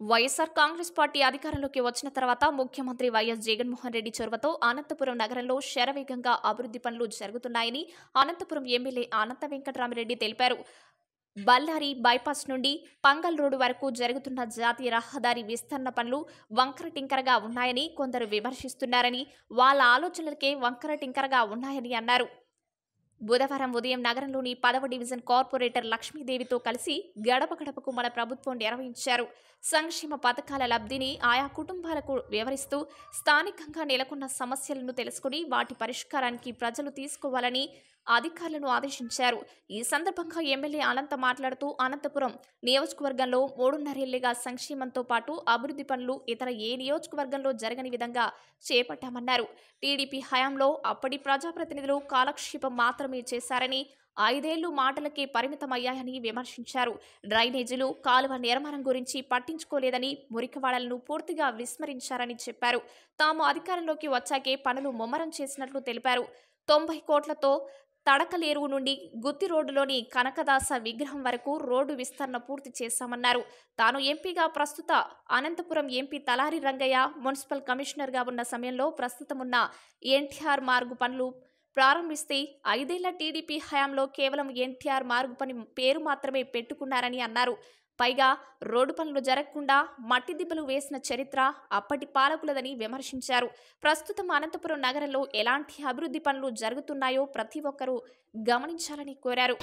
YSR Congress party అధికారంలోకి వచ్చిన తర్వాత ముఖ్యమంత్రి వైఎస్ జగన్మోహన్ రెడ్డి చొరవతో అనంతపురం నగరంలో శరవేగంగా అభివృద్ధి పనులు జరుగుతున్నాయని అనంతపురం ఎమ్మెల్యే అనంత వెంకటరామిరెడ్డి తెలిపారు బళ్ళారి బైపాస్ నుండి పంగల్ రోడ్డు వరకు జరుగుతున్న జాతీయ రహదారి విస్తరణ పనులు వంకర టింకరగా ఉన్నాయని కొందరు విమర్శిస్తున్నారని వాళ్ళ ఆలోచనలకే వంకర టింకరగా ఉన్నాయని అన్నారు బుధవారం ఉదయం నగరంలోని పదవ డివిజన్ కార్పొరేటర్ లక్ష్మీదేవితో కలిసి గడప గడపకు మన ప్రభుత్వం నిర్వహించారు సంక్షేమ పథకాల లబ్ధిని ఆయా కుటుంబాలకు వివరిస్తూ స్థానికంగా నెలకొన్న సమస్యలను తెలుసుకుని వాటి పరిష్కారానికి ప్రజలు తీసుకోవాలని అధికారులను ఆదేశించారు ఈ సందర్భంగా ఎమ్మెల్యే అనంత మాట్లాడుతూ అనంతపురం నియోజకవర్గంలో మూడున్నరేళ్లుగా సంక్షేమంతో పాటు అభివృద్ధి పనులు ఇతర ఏ నియోజకవర్గంలో జరగని విధంగా చేపట్టామన్నారు టీడీపీ హయాంలో అప్పటి ప్రజాప్రతినిధులు కాలక్షేపం మాత్రమే చేశారని ఐదేళ్లు మాటలకే పరిమితమయ్యాయని విమర్శించారు డ్రైనేజీలు కాలువ నిర్మాణం గురించి పట్టించుకోలేదని మురికివాడలను పూర్తిగా విస్మరించారని చెప్పారు తాము అధికారంలోకి వచ్చాకే పనులు ముమ్మరం చేసినట్లు తెలిపారు తొంభై కోట్లతో తడకలేరువు నుండి గుత్తి రోడ్డులోని కనకదాస విగ్రహం వరకు రోడ్డు విస్తరణ పూర్తి చేశామన్నారు తాను ఎంపీగా ప్రస్తుత అనంతపురం ఎంపీ తలారి రంగయ్య మున్సిపల్ కమిషనర్గా ఉన్న సమయంలో ప్రస్తుతం ఉన్న ఎన్టీఆర్ మార్గు పనులు ప్రారంభిస్తే ఐదేళ్ల టీడీపీ హయాంలో కేవలం ఎన్టీఆర్ మార్గు పని పేరు మాత్రమే పెట్టుకున్నారని అన్నారు పైగా రోడ్డు పనులు జరగకుండా మట్టి దిబ్బలు వేసిన చరిత్ర అప్పటి పాలకులదని విమర్శించారు ప్రస్తుతం అనంతపురం నగరంలో ఎలాంటి అభివృద్ధి పనులు జరుగుతున్నాయో ప్రతి ఒక్కరూ గమనించాలని కోరారు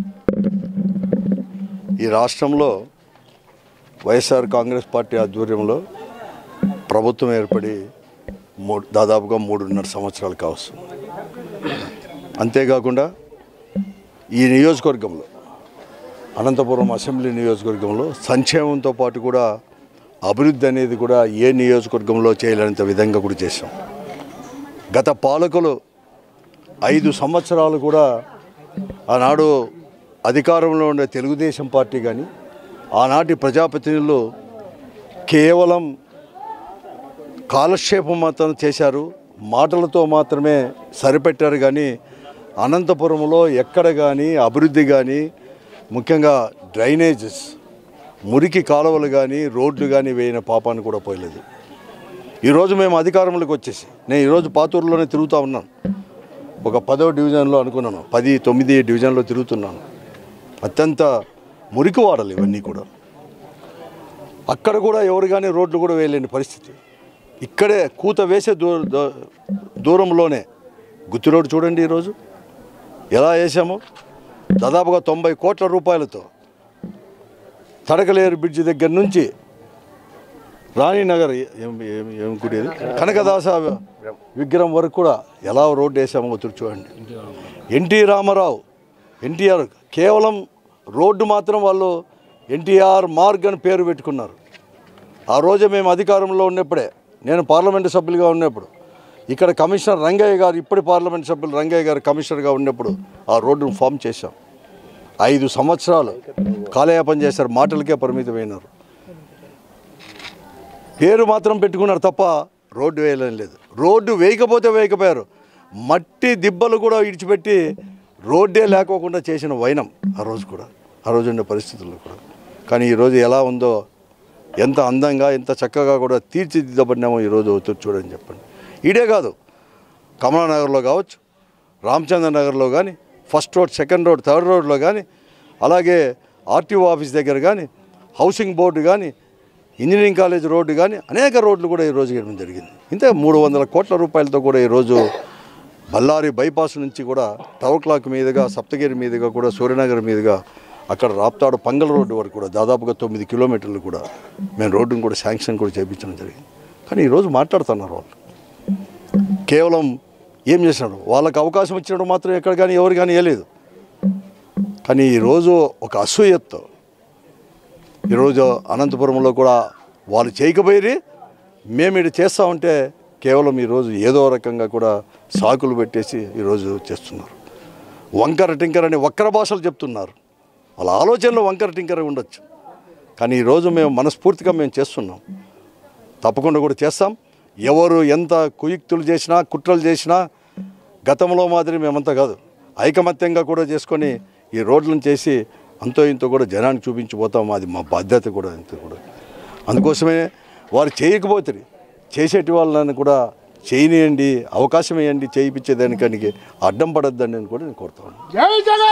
ఈ రాష్ట్రంలో వైఎస్ఆర్ కాంగ్రెస్ పార్టీ ఆధ్వర్యంలో ప్రభుత్వం ఏర్పడి మూడు దాదాపుగా మూడున్నర సంవత్సరాలు కావచ్చు అంతేకాకుండా ఈ నియోజకవర్గంలో అనంతపురం అసెంబ్లీ నియోజకవర్గంలో సంక్షేమంతో పాటు కూడా అభివృద్ధి అనేది కూడా ఏ నియోజకవర్గంలో చేయలేనంత విధంగా కూడా చేశాం గత పాలకులు ఐదు సంవత్సరాలు కూడా ఆనాడు అధికారంలో ఉండే తెలుగుదేశం పార్టీ కానీ ఆనాటి ప్రజాప్రతినిధులు కేవలం కాలక్షేపం మాత్రం చేశారు మాటలతో మాత్రమే సరిపెట్టారు కానీ అనంతపురంలో ఎక్కడ కానీ అభివృద్ధి కానీ ముఖ్యంగా డ్రైనేజెస్ మురికి కాలువలు కానీ రోడ్లు కానీ వేయిన పాపాన్ని కూడా పోయలేదు ఈరోజు మేము అధికారంలోకి వచ్చేసి నేను ఈరోజు పాతూరులోనే తిరుగుతూ ఉన్నాను ఒక పదో డివిజన్లో అనుకున్నాను పది తొమ్మిది డివిజన్లో తిరుగుతున్నాను అత్యంత మురికి వాడలు ఇవన్నీ కూడా అక్కడ కూడా ఎవరు కానీ రోడ్లు కూడా వేయలేని పరిస్థితి ఇక్కడే కూత వేసే దూ దూ- దూరంలోనే గుత్తి రోడ్డు చూడండి ఈరోజు ఎలా వేసాము దాదాపుగా తొంభై కోట్ల రూపాయలతో తడకలేరు బ్రిడ్జి దగ్గర నుంచి రాణినగర్ ఏం ఏం ఏం గుడి అది కనకదాస విగ్రహం వరకు కూడా ఎలా రోడ్డు వేసామో తిరిగి చూడండి ఎన్టీ రామారావు ఎన్టీఆర్ కేవలం రోడ్డు మాత్రం వాళ్ళు ఎన్టీఆర్ మార్గ్ అని పేరు పెట్టుకున్నారు ఆ రోజే మేము అధికారంలో ఉన్నప్పుడే నేను పార్లమెంటు సభ్యులుగా ఉన్నప్పుడు ఇక్కడ కమిషనర్ రంగయ్య గారు ఇప్పటి పార్లమెంట్ సభ్యులు రంగయ్య గారు కమిషనర్గా ఉన్నప్పుడు ఆ రోడ్డును ఫామ్ చేశాం ఐదు సంవత్సరాలు కాలయాపన చేశారు మాటలకే పరిమితమైనారు పేరు మాత్రం పెట్టుకున్నారు తప్ప రోడ్డు వేయలేం లేదు రోడ్డు వేయకపోతే వేయకపోయారు మట్టి దిబ్బలు కూడా ఇడిచిపెట్టి రోడ్డే లేకోకుండా చేసిన వైనం ఆ రోజు కూడా ఆ రోజు ఉండే పరిస్థితుల్లో కూడా కానీ ఈరోజు ఎలా ఉందో ఎంత అందంగా ఎంత చక్కగా కూడా తీర్చిదిద్దబడినామో ఈరోజు అవుతుంది చూడని చెప్పండి ఇదే కాదు కమలానగర్లో కావచ్చు రామచంద్ర నగర్లో కానీ first road second road third రోడ్లో కానీ అలాగే ఆర్టీఓ ఆఫీస్ దగ్గర కానీ హౌసింగ్ బోర్డు కానీ ఇంజనీరింగ్ కాలేజ్ రోడ్డు కానీ అనేక రోడ్లు కూడా ఈరోజు వేయడం జరిగింది ఇంతే మూడు వందల కోట్ల రూపాయలతో కూడా ఈరోజు బళ్ళారి బైపాస్ నుంచి కూడా టవర్ క్లాక్ మీదుగా సప్తగిరి మీదుగా కూడా సూర్యనగర్ మీదుగా అక్కడ రాప్తాడు పంగల్ రోడ్డు వరకు కూడా దాదాపుగా తొమ్మిది కిలోమీటర్లు కూడా మేము రోడ్డును కూడా శాంక్షన్ కూడా చేయించడం జరిగింది కానీ ఈరోజు మాట్లాడుతున్నారు వాళ్ళు కేవలం ఏం చేసినాడు వాళ్ళకి అవకాశం ఇచ్చినప్పుడు మాత్రం ఎక్కడ కానీ ఎవరు కానీ వేయలేదు కానీ ఈరోజు ఒక అసూయతో ఈరోజు అనంతపురంలో కూడా వాళ్ళు చేయకపోయి మేము ఇది చేస్తూ ఉంటే కేవలం ఈరోజు ఏదో రకంగా కూడా సాకులు పెట్టేసి ఈరోజు చేస్తున్నారు వంకర టింకర అని వక్ర భాషలు చెప్తున్నారు వాళ్ళ ఆలోచనలు వంకర టింకర ఉండొచ్చు కానీ ఈరోజు మేము మనస్ఫూర్తిగా మేము చేస్తున్నాం తప్పకుండా కూడా చేస్తాం ఎవరు ఎంత కుయుక్తులు చేసినా కుట్రలు చేసినా గతంలో మాదిరి మేమంతా కాదు ఐకమత్యంగా కూడా చేసుకొని ఈ రోడ్లను చేసి అంతో ఇంతో కూడా జనానికి చూపించిపోతాం అది మా బాధ్యత కూడా అంతే కూడా అందుకోసమే వారు చేయకపోతే చేసేటి వాళ్ళని కూడా చేయనియండి అవకాశం ఇవ్వండి చేయించేదానికానికి అడ్డం పడద్దని కూడా నేను కోరుతాను